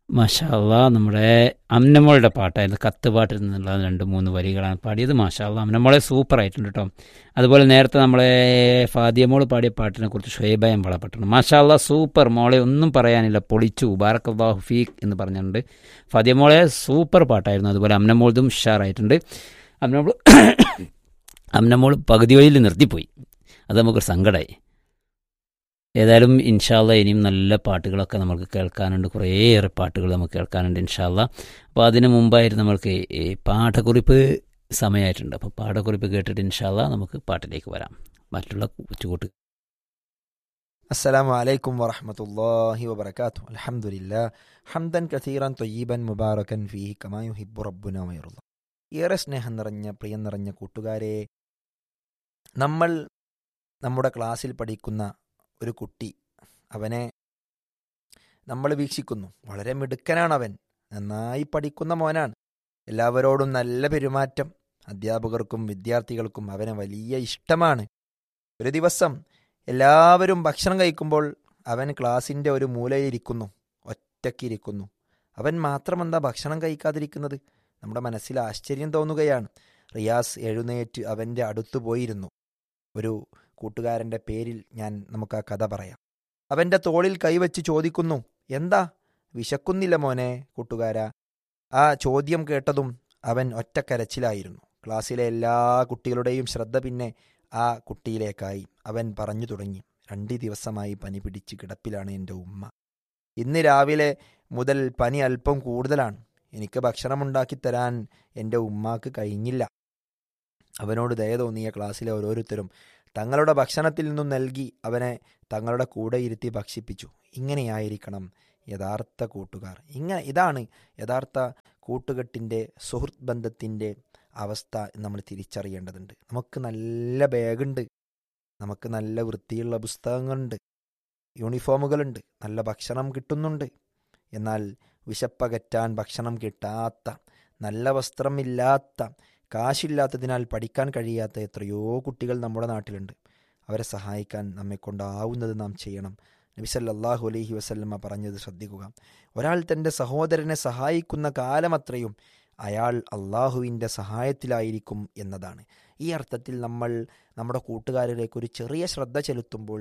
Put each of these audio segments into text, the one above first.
മാഷാല്ല നമ്മുടെ അമ്നമോളുടെ പാട്ടായിരുന്നു കത്ത് പാട്ടിൽ നിന്നുള്ള രണ്ട് മൂന്ന് വരികളാണ് പാടിയത് മാഷാല്ല അമ്നമോളെ സൂപ്പർ ആയിട്ടുണ്ട് കേട്ടോ അതുപോലെ നേരത്തെ നമ്മളെ ഫാദിയമോൾ പാടിയ പാട്ടിനെ കുറിച്ച് ഷുഹൈബായം വളപ്പെട്ടുണ്ട് മാഷാല്ല സൂപ്പർ മോളെ ഒന്നും പറയാനില്ല പൊളിച്ചു ബാറക്കല്ലാഹു ഫീഖ് എന്ന് പറഞ്ഞിട്ടുണ്ട് ഫാദിയമോളെ സൂപ്പർ പാട്ടായിരുന്നു അതുപോലെ അമ്നമോളതും ഉഷാറായിട്ടുണ്ട് അമ്നമോൾ അമ്നമോൾ പകുതി വഴിയിൽ നിർത്തിപ്പോയി അത് നമുക്കൊരു സങ്കടമായി ഏതായാലും ഇൻഷാല്ല ഇനിയും നല്ല പാട്ടുകളൊക്കെ നമുക്ക് കേൾക്കാനുണ്ട് കുറേയേറെ പാട്ടുകൾ നമുക്ക് കേൾക്കാനുണ്ട് ഇൻഷാല്ല അപ്പോൾ അതിന് മുമ്പായിട്ട് നമ്മൾക്ക് ഈ പാഠക്കുറിപ്പ് സമയമായിട്ടുണ്ട് അപ്പോൾ പാഠക്കുറിപ്പ് കേട്ടിട്ട് ഇൻഷാല്ല നമുക്ക് പാട്ടിലേക്ക് വരാം മറ്റുള്ള കൂട്ടുകൂട്ട് السلام عليكم ورحمة الله وبركاته الحمد لله حمدا كثيرا طيبا مباركا فيه كما يحب ربنا ويرضى ഏറെ സ്നേഹം നിറഞ്ഞ പ്രിയം നിറഞ്ഞ കൂട്ടുകാരെ നമ്മൾ നമ്മുടെ ക്ലാസ്സിൽ പഠിക്കുന്ന ഒരു കുട്ടി അവനെ നമ്മൾ വീക്ഷിക്കുന്നു വളരെ മിടുക്കനാണ് അവൻ നന്നായി പഠിക്കുന്ന മോനാണ് എല്ലാവരോടും നല്ല പെരുമാറ്റം അധ്യാപകർക്കും വിദ്യാർത്ഥികൾക്കും അവനെ വലിയ ഇഷ്ടമാണ് ഒരു ദിവസം എല്ലാവരും ഭക്ഷണം കഴിക്കുമ്പോൾ അവൻ ക്ലാസിൻ്റെ ഒരു മൂലയിലിരിക്കുന്നു ഒറ്റയ്ക്കിരിക്കുന്നു അവൻ മാത്രം എന്താ ഭക്ഷണം കഴിക്കാതിരിക്കുന്നത് നമ്മുടെ മനസ്സിൽ ആശ്ചര്യം തോന്നുകയാണ് റിയാസ് എഴുന്നേറ്റ് അവൻ്റെ അടുത്തു പോയിരുന്നു ഒരു കൂട്ടുകാരൻ്റെ പേരിൽ ഞാൻ നമുക്ക് ആ കഥ പറയാം അവൻ്റെ തോളിൽ കൈവച്ച് ചോദിക്കുന്നു എന്താ വിശക്കുന്നില്ല മോനെ കൂട്ടുകാരാ ആ ചോദ്യം കേട്ടതും അവൻ ഒറ്റക്കരച്ചിലായിരുന്നു ക്ലാസ്സിലെ എല്ലാ കുട്ടികളുടെയും ശ്രദ്ധ പിന്നെ ആ കുട്ടിയിലേക്കായി അവൻ പറഞ്ഞു തുടങ്ങി രണ്ട് ദിവസമായി പനി പിടിച്ച് കിടപ്പിലാണ് എൻ്റെ ഉമ്മ ഇന്ന് രാവിലെ മുതൽ പനി അല്പം കൂടുതലാണ് എനിക്ക് ഭക്ഷണമുണ്ടാക്കി തരാൻ എൻ്റെ ഉമ്മാക്ക് കഴിഞ്ഞില്ല അവനോട് ദയ തോന്നിയ ക്ലാസ്സിലെ ഓരോരുത്തരും തങ്ങളുടെ ഭക്ഷണത്തിൽ നിന്നും നൽകി അവനെ തങ്ങളുടെ കൂടെ ഇരുത്തി ഭക്ഷിപ്പിച്ചു ഇങ്ങനെയായിരിക്കണം യഥാർത്ഥ കൂട്ടുകാർ ഇങ്ങനെ ഇതാണ് യഥാർത്ഥ കൂട്ടുകെട്ടിൻ്റെ സുഹൃത്ത് ബന്ധത്തിൻ്റെ അവസ്ഥ നമ്മൾ തിരിച്ചറിയേണ്ടതുണ്ട് നമുക്ക് നല്ല ബാഗുണ്ട് നമുക്ക് നല്ല വൃത്തിയുള്ള പുസ്തകങ്ങളുണ്ട് യൂണിഫോമുകളുണ്ട് നല്ല ഭക്ഷണം കിട്ടുന്നുണ്ട് എന്നാൽ വിശപ്പകറ്റാൻ ഭക്ഷണം കിട്ടാത്ത നല്ല വസ്ത്രമില്ലാത്ത കാശില്ലാത്തതിനാൽ പഠിക്കാൻ കഴിയാത്ത എത്രയോ കുട്ടികൾ നമ്മുടെ നാട്ടിലുണ്ട് അവരെ സഹായിക്കാൻ നമ്മെ കൊണ്ടാവുന്നത് നാം ചെയ്യണം നബി സല്ലല്ലാഹു അലൈഹി വസല്ലമ പറഞ്ഞത് ശ്രദ്ധിക്കുക ഒരാൾ തൻ്റെ സഹോദരനെ സഹായിക്കുന്ന കാലമത്രയും അയാൾ അള്ളാഹുവിൻ്റെ സഹായത്തിലായിരിക്കും എന്നതാണ് ഈ അർത്ഥത്തിൽ നമ്മൾ നമ്മുടെ കൂട്ടുകാരിലേക്ക് ഒരു ചെറിയ ശ്രദ്ധ ചെലുത്തുമ്പോൾ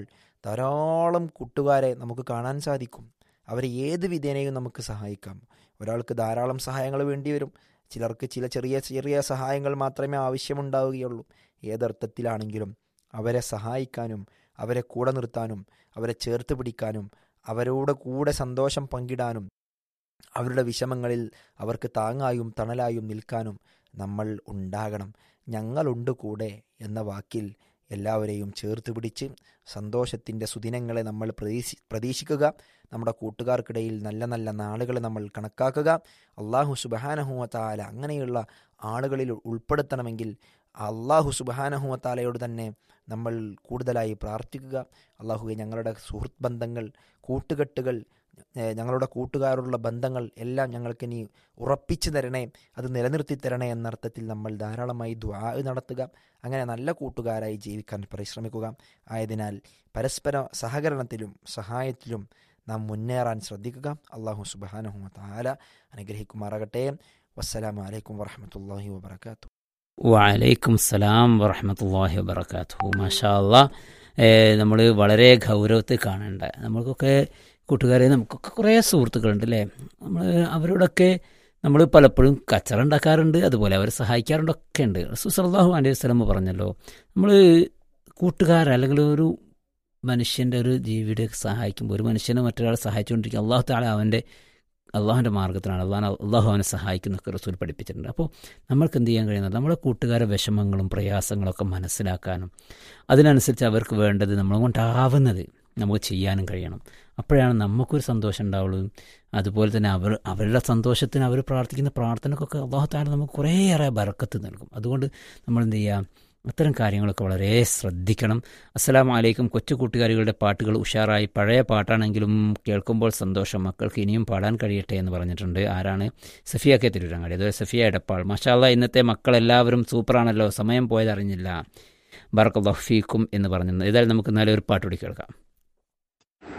ധാരാളം കൂട്ടുകാരെ നമുക്ക് കാണാൻ സാധിക്കും അവരെ ഏത് വിധേനയും നമുക്ക് സഹായിക്കാം ഒരാൾക്ക് ധാരാളം സഹായങ്ങൾ വേണ്ടി വരും ചിലർക്ക് ചില ചെറിയ ചെറിയ സഹായങ്ങൾ മാത്രമേ ആവശ്യമുണ്ടാവുകയുള്ളൂ ഏതർത്ഥത്തിലാണെങ്കിലും അവരെ സഹായിക്കാനും അവരെ കൂടെ നിർത്താനും അവരെ ചേർത്ത് പിടിക്കാനും അവരോട് കൂടെ സന്തോഷം പങ്കിടാനും അവരുടെ വിഷമങ്ങളിൽ അവർക്ക് താങ്ങായും തണലായും നിൽക്കാനും നമ്മൾ ഉണ്ടാകണം ഞങ്ങളുണ്ട് കൂടെ എന്ന വാക്കിൽ എല്ലാവരെയും ചേർത്ത് പിടിച്ച് സന്തോഷത്തിൻ്റെ സുദിനങ്ങളെ നമ്മൾ പ്രതീക്ഷി പ്രതീക്ഷിക്കുക നമ്മുടെ കൂട്ടുകാർക്കിടയിൽ നല്ല നല്ല നാളുകളെ നമ്മൾ കണക്കാക്കുക അള്ളാഹു സുബഹാനഹുവത്താല അങ്ങനെയുള്ള ആളുകളിൽ ഉൾപ്പെടുത്തണമെങ്കിൽ അള്ളാഹു സുബഹാനഹുവത്താലയോട് തന്നെ നമ്മൾ കൂടുതലായി പ്രാർത്ഥിക്കുക അള്ളാഹുവെ ഞങ്ങളുടെ സുഹൃത്ത് ബന്ധങ്ങൾ കൂട്ടുകെട്ടുകൾ ഞങ്ങളുടെ കൂട്ടുകാരുള്ള ബന്ധങ്ങൾ എല്ലാം ഞങ്ങൾക്ക് ഇനി ഉറപ്പിച്ചു തരണേ അത് നിലനിർത്തി തരണേ എന്നർത്ഥത്തിൽ നമ്മൾ ധാരാളമായി ദ്വാ നടത്തുക അങ്ങനെ നല്ല കൂട്ടുകാരായി ജീവിക്കാൻ പരിശ്രമിക്കുക ആയതിനാൽ പരസ്പര സഹകരണത്തിലും സഹായത്തിലും നാം മുന്നേറാൻ ശ്രദ്ധിക്കുക അള്ളാഹു സുബാനഹു താല അനുഗ്രഹിക്കുമാറാകട്ടെ വസ്സലാമു അലൈക്കും വറഹമത്തല്ലാഹി വബർക്കാത്തു വലൈക്കും സലാം വറഹമത്തല്ലാഹി വബർക്കാത്തു മാഷാ അല്ലാ നമ്മൾ വളരെ ഗൗരവത്തിൽ കാണേണ്ട നമ്മൾക്കൊക്കെ കൂട്ടുകാരെ നമുക്കൊക്കെ കുറേ സുഹൃത്തുക്കളുണ്ട് അല്ലേ നമ്മൾ അവരോടൊക്കെ നമ്മൾ പലപ്പോഴും കച്ചറ ഉണ്ടാക്കാറുണ്ട് അതുപോലെ അവരെ സഹായിക്കാറുണ്ടൊക്കെ ഉണ്ട് സുസലാഹു അലൈഹി സ്വലമ പറഞ്ഞല്ലോ നമ്മൾ കൂട്ടുകാർ അല്ലെങ്കിൽ ഒരു മനുഷ്യൻ്റെ ഒരു ജീവിയുടെ സഹായിക്കുമ്പോൾ ഒരു മനുഷ്യനെ മറ്റൊരാളെ സഹായിച്ചുകൊണ്ടിരിക്കുക അള്ളാഹു താളെ അവൻ്റെ അള്ളാഹുൻ്റെ മാർഗ്ഗത്തിലാണ് അള്ളാഹ് അള്ളാഹു അവനെ സഹായിക്കുന്നൊക്കെ റസൂൽ പഠിപ്പിച്ചിട്ടുണ്ട് അപ്പോൾ നമ്മൾക്ക് എന്ത് ചെയ്യാൻ കഴിയുന്നത് നമ്മുടെ കൂട്ടുകാരുടെ വിഷമങ്ങളും പ്രയാസങ്ങളൊക്കെ മനസ്സിലാക്കാനും അതിനനുസരിച്ച് അവർക്ക് വേണ്ടത് നമ്മളെ കൊണ്ടാവുന്നത് നമുക്ക് ചെയ്യാനും കഴിയണം അപ്പോഴാണ് നമുക്കൊരു സന്തോഷം ഉണ്ടാവുള്ളൂ അതുപോലെ തന്നെ അവർ അവരുടെ സന്തോഷത്തിന് അവർ പ്രാർത്ഥിക്കുന്ന പ്രാർത്ഥനക്കൊക്കെ അള്ളാഹു താല നമുക്ക് കുറേയേറെ ബറക്കത്ത് നൽകും അതുകൊണ്ട് നമ്മൾ എന്ത് ചെയ്യുക അത്തരം കാര്യങ്ങളൊക്കെ വളരെ ശ്രദ്ധിക്കണം അസ്സലാം വലൈക്കും കൊച്ചു കൂട്ടുകാരികളുടെ പാട്ടുകൾ ഉഷാറായി പഴയ പാട്ടാണെങ്കിലും കേൾക്കുമ്പോൾ സന്തോഷം മക്കൾക്ക് ഇനിയും പാടാൻ കഴിയട്ടെ എന്ന് പറഞ്ഞിട്ടുണ്ട് ആരാണ് സഫിയ കെ തിരുരങ്ങാടി അതുപോലെ സഫിയ എടപ്പാൾ മഷാല്ല ഇന്നത്തെ മക്കളെല്ലാവരും സൂപ്പറാണല്ലോ സമയം പോയതറിഞ്ഞില്ല ബർക്കല്ലാഹു ഫീക്കും എന്ന് പറഞ്ഞിരുന്നു ഏതായാലും നമുക്ക് നല്ലൊരു പാട്ടുകൂടി കേൾക്കാം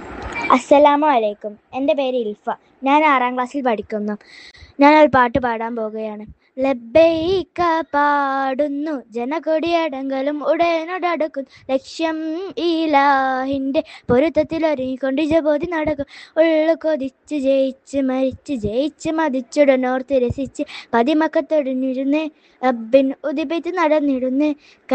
അസ്സലാമു അലൈക്കും എൻ്റെ പേര് ഇൽഫ ഞാൻ ആറാം ക്ലാസ്സിൽ പഠിക്കുന്നു ഞാൻ ഒരു പാട്ട് പാടാൻ പോകുകയാണ് ലബ്ബൈക്ക പാടുന്നു ജനകൊടിയടങ്കലും ഉടനോടടുക്കും ലക്ഷ്യം ഈലാഹിൻ്റെ പൊരുത്തത്തിൽ ഒരുങ്ങിക്കൊണ്ട് ജബോധി നടക്കും ഉള്ളു കൊതിച്ച് ജയിച്ച് മരിച്ച് ജയിച്ച് മതിച്ചുടനോർത്ത് രസിച്ച് പതിമക്കത്തൊടിഞ്ഞിരുന്ന് റബ്ബിൻ ഉദിപ്പിച്ച് നടന്നിടുന്ന്